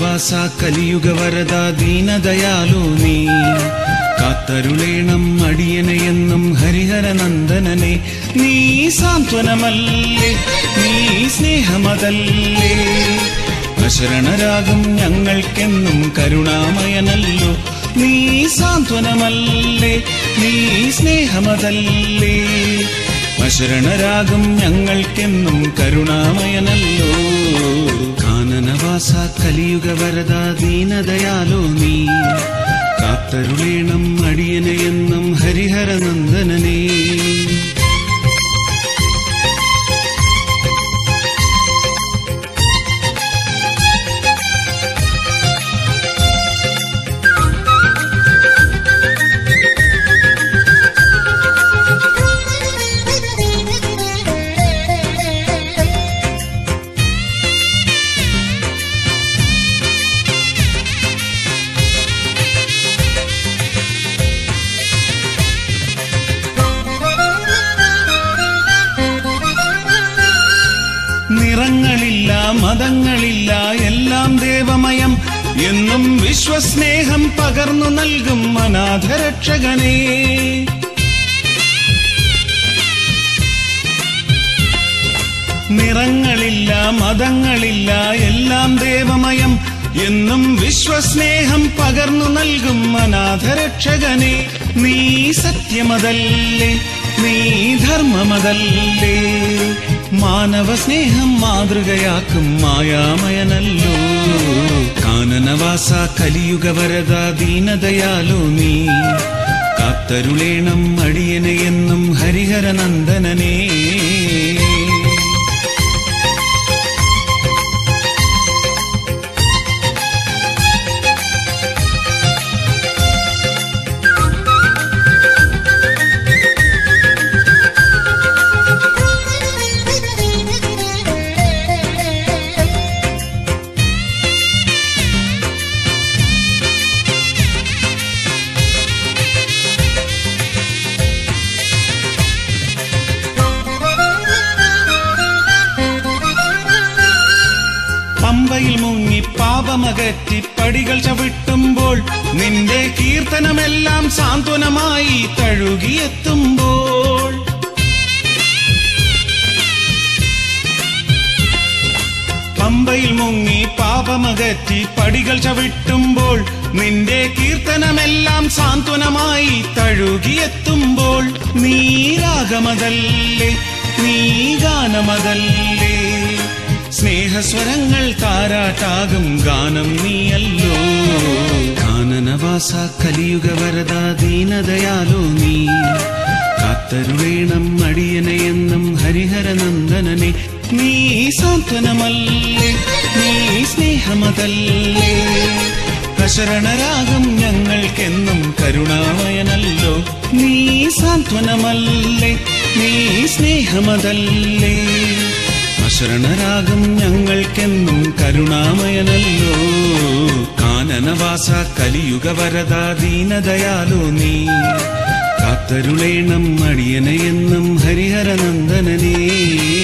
കാനനവാസ കലിയുഗ വരദ ദീനദയാലു നീ കാത്തരുളേണം അടിയനെയെന്നും ഹരിഹര നന്ദനനെ നീ സാന്ത്വനമല്ലേ നീ സ്നേഹമതല്ലേ അശരണരാകും ഞങ്ങൾക്കെന്നും കരുണാമയനല്ലോ നീ സാന്ത്വനമല്ലേ നീ സ്നേഹമതല്ലേ അശരണരാകും ഞങ്ങൾക്കെന്നും കരുണാമയനല്ലോ കാനനവാസ കലിയുഗ വരദ ദീനദയാലോ നീ കാത്തരുളേണം അടിയനെയെന്നും ഹരിഹര നന്ദനനേ നിറങ്ങളില്ല മതങ്ങളില്ല എല്ലാം ദേവമയം എന്നും വിശ്വസ്നേഹം പകർന്നു നൽകും അനാഥരക്ഷകനേ നിറങ്ങളില്ല മതങ്ങളില്ല എല്ലാം ദേവമയം എന്നും വിശ്വസ്നേഹം പകർന്നു നൽകും അനാഥരക്ഷകനെ നീ സത്യമതല്ലേ നീ ധർമ്മമതല്ലേ മാനവ സ്നേഹം മാതൃകയാക്കും മായാമയനല്ലോ കാനനവാസ കലിയുഗ വരദ ദീനദയാലോ നീ കാത്തരുളേണം അടിയനെയെന്നും ഹരിഹര നന്ദനനേ പമ്പയിൽ മുങ്ങി പാപമകറ്റി പടികൾ ചവിട്ടുമ്പോൾ നിന്റെ കീർത്തനമെല്ലാം സാന്ത്വനമായി തഴുകിയെത്തുമ്പോൾ പമ്പയിൽ മുങ്ങി പാപമകറ്റി പടികൾ ചവിട്ടുമ്പോൾ നിന്റെ കീർത്തനമെല്ലാം സാന്ത്വനമായി തഴുകിയെത്തുമ്പോൾ നീ രാഗമതല്ലേ നീ ഗാനമതല്ലേ സ്നേഹസ്വരങ്ങൾ താരാട്ടാകും ഗാനം നീയല്ലോ കാനനവാസ കലിയുഗ വരദ ദീനദയാലോ നീ കാത്തരുളേണം അടിയനെയെന്നും ഹരിഹര നന്ദനനെ നീ സാന്ത്വനമല്ലേ നീ സ്നേഹമതല്ലേ അശരണരാകും ഞങ്ങൾക്കെന്നും കരുണാമയനല്ലോ നീ സാന്ത്വനമല്ലേ നീ സ്നേഹമതല്ലേ അശരണരാകും ഞങ്ങൾക്കെന്നും കരുണാമയനല്ലോ കാനനവാസ കലിയുഗ വരദ ദീനദയാലോ നീ കാത്തരുളേണം അടിയനെയെന്നും ഹരിഹര നന്ദനനേ